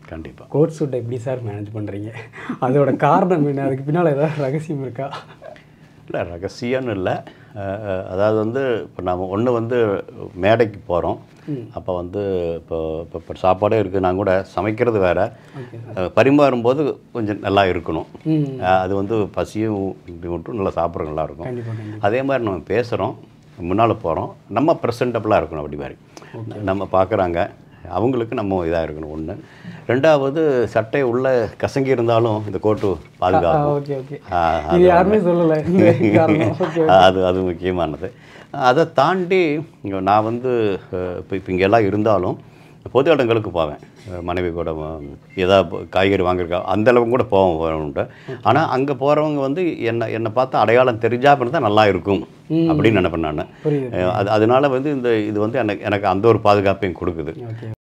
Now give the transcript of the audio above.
கண்டிப்பாக கோட் சூட்டை எப்படி சார் மேனேஜ் பண்ணுறீங்க அதோட காரணம் என்ன அதுக்கு பின்னால் ஏதாவது ரகசியம் இருக்கா இல்லை ரகசியம்னு இல்லை அஹ், அஹ், அதாவது வந்து இப்போ நம்ம ஒன்று வந்து மேடைக்கு போகிறோம் அப்போ வந்து இப்போ இப்போ இப்போ சாப்பாடே இருக்குது நான் கூட சமைக்கிறது வேற அஹ், பரிமாறும்போது கொஞ்சம் நல்லா இருக்கணும் ம் அஹ், அது வந்து பசியும் இப்படி மட்டும் நல்லா சாப்பிட்ற நல்லா இருக்கும் கண்டிப்பாக கண்டிப்பாக அதே மாதிரி நம்ம பேசுகிறோம் முன்னால் போகிறோம் நம்ம ப்ரெசன்டபுளாக இருக்கணும் அப்படி மாதிரி நம்ம பார்க்குறாங்க அவங்களுக்கு நம்ம இதாக இருக்கணும் ஒன்று ரெண்டாவது சட்டை உள்ள கசங்கி இருந்தாலும் இந்த கோட்டு பாதுகாக்கும் ஓகே ஓகே ஆ, இது யாருமே சொல்லலை இந்த காரணம் ஓகே அது அது முக்கியமானது அதை தாண்டி இங்க நான் வந்து அஹ், இப்போ இப்போ இங்கெல்லாம் இருந்தாலும் பொது இடங்களுக்கு போவேன் அஹ், மனைவி கூட ஏதாவது காய்கறி வாங்கியிருக்கா அந்த அளவுக்கு கூட போவோம் உண்டு ஆனால் அங்கே போகிறவங்க வந்து என்னை என்னை பார்த்தா அடையாளம் தெரிஞ்சா தான் நல்லா இருக்கும் அப்படின்னு நினைப்பேன் நான் புரியுது அது அதனால வந்து இந்த இது வந்து எனக்கு எனக்கு அந்த ஒரு பாதுகாப்பையும் கொடுக்குது ஓகே